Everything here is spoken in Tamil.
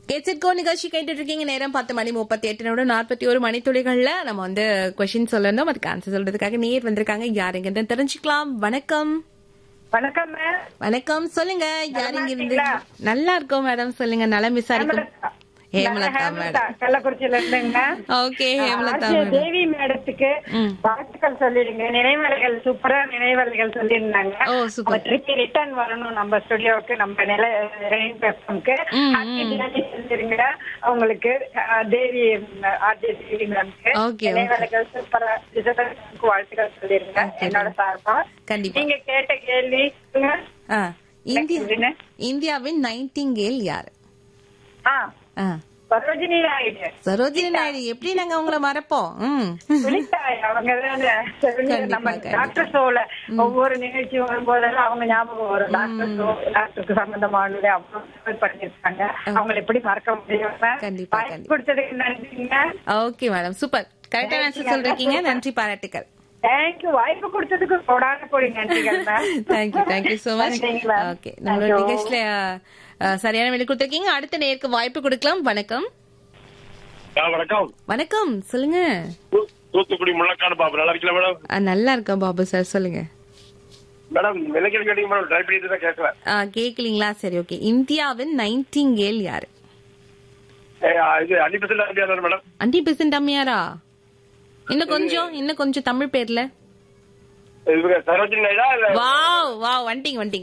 கேட்சிட்கோ நிகழ்ச்சி கேட்டுட்டு இருக்கீங்க நேரம் பத்து மணி முப்பத்தி எட்டு நிமிடம் நாற்பத்தி ஒரு மணித்துளிகள்ல நம்ம வந்து கொஸ்டின் சொல்லணும் அதுக்கு ஆன்சர் சொல்றதுக்காக நேர் வந்திருக்காங்க யாருங்க தெரிஞ்சுக்கலாம் வணக்கம் வணக்கம் மேம் வணக்கம் சொல்லுங்க யாருங்க இருந்து இருக்கீங்களா? நல்லா இருக்கோம் மேடம் சொல்லுங்க நலம் விசாரிக்கும் ஹேமலதா மேடம் கள்ளக்குறிச்சியில இருந்துங்க okay Hemalatha RJ madam Devi மேடத்துக்கு ம். வாழ்த்துக்கள் சொல்லிடுங்க நினைவலைகள் சூப்பரா நினைவலைகள் சொல்லியிருந்தாங்க ஓ, super. அவங்க திருப்பி ரிட்டர்ன் வரணும் நம்ம ஸ்டுடியோவுக்கு நம்ம நிலை ரெயின் பெப்டம்க்கு ம், ஹாப்பி தியானி சொல்லிருங்க அவங்களுக்கு அஹ், தேவி ஆர்ஜே தேவி மேம்க்கு Okay, okay. நினைவலைகள் சூப்பரா ரிசர்வேஷனுக்கு வாழ்த்துக்கள் சொல்லிருங்க Okay, என்னோட சார்பா கண்டிப்பா. நீங்க கேட்ட கேள்வி சொல்லுங்க. ஆ, இந்தியா என்ன? இந்தியாவின் நைன்டிங்கேல் யாரு ஆ ஆ, சரோஜினி நாயுடு சரோஜினி நாயுடு எப்படி நாங்க உங்களை மறப்போம் ம் விழித்தாய் அவங்க தானே கண்டிப்பா, நம்ம கண்டிப்பா. டாக்டர் ஷோல ஒவ்வொரு நிகழ்ச்சி வரும்போதெல்லாம் அவங்க ஞாபகம் வரும் டாக்டர் ஷோ டாக்டருக்கு சம்பந்தமானது அவ்வளவு பண்ணிருக்காங்க அவங்களை எப்படி மறக்க முடியும் கண்டிப்பா, வாய்ப்பு கண்டிப்பா. கொடுத்ததுக்கு நன்றிங்க ஓகே மேடம் சூப்பர் கரெக்டான ஆன்சர் சொல்றீங்க நன்றி பாராட்டுக்கள் தேங்க்யூ வாய்ப்பு கொடுத்ததுக்கு கொடான கொடி நன்றிகள் ma'am thank you thank you so much நன்றிங்க மேம். ஓகே நம்மளோட Thank you. நிகழ்ச்சியில அஹ், சரியான வேலை கொடுத்துருக்கீங்க அடுத்த நேருக்கு வாய்ப்பு கொடுக்கலாம் வணக்கம் ஆ, வணக்கம் வணக்கம் சொல்லுங்க தூ- தூத்துக்குடி முள்ளக்காடு பாபு நல்லா இருக்கல மேடம் அஹ், நல்லா இருக்கேன் பாபு சார் சொல்லுங்க மேடம் விலைக்கு கேட்டீங்க மேடம் ட்ரை பண்ணிட்டு தான் கேட்கல அஹ், கேக்கலீங்களா சரி ஓகே இந்தியாவின் நைன்டிங்கேல் யாரு ஏ, ஆ, இது அஞ்சு பர்சன்ட் மேடம் அண்டி பெசன்ட் அம்மையாரா இன்னும் கொஞ்சம் இன்னும் கொஞ்சம் தமிழ் பேர்ல இவங்க சரோஜினி நாயுடா இல்ல வாவ் வாவ் வந்துட்டீங்க வந்துட்டீங்க